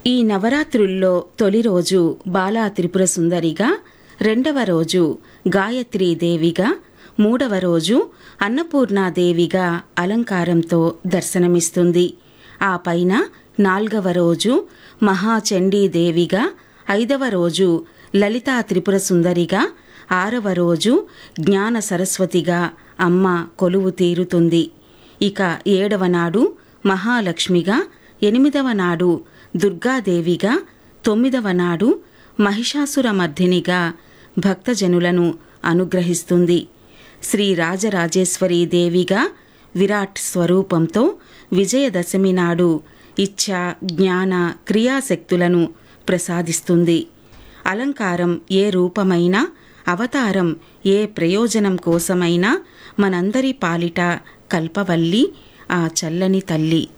ఈ నవరాత్రుల్లో తొలి రోజు బాలా త్రిపుర సుందరిగా రెండవ రోజు గాయత్రీ దేవిగా మూడవ రోజు అన్నపూర్ణాదేవిగా అలంకారంతో దర్శనమిస్తుంది ఆ పైన నాల్గవ రోజు మహాచండీదేవిగా ఐదవ రోజు లలితా త్రిపుర సుందరిగా ఆరవ రోజు జ్ఞాన సరస్వతిగా అమ్మ కొలువు తీరుతుంది ఇక ఏడవ నాడు మహాలక్ష్మిగా ఎనిమిదవ నాడు దుర్గాదేవిగా తొమ్మిదవ నాడు మహిషాసురమర్ధినిగా భక్తజనులను అనుగ్రహిస్తుంది శ్రీ రాజరాజేశ్వరీ దేవిగా విరాట్ స్వరూపంతో విజయదశమి నాడు ఇచ్ఛ జ్ఞాన క్రియాశక్తులను ప్రసాదిస్తుంది అలంకారం ఏ రూపమైనా అవతారం ఏ ప్రయోజనం కోసమైనా మనందరి పాలిట కల్పవల్లి ఆ చల్లని తల్లి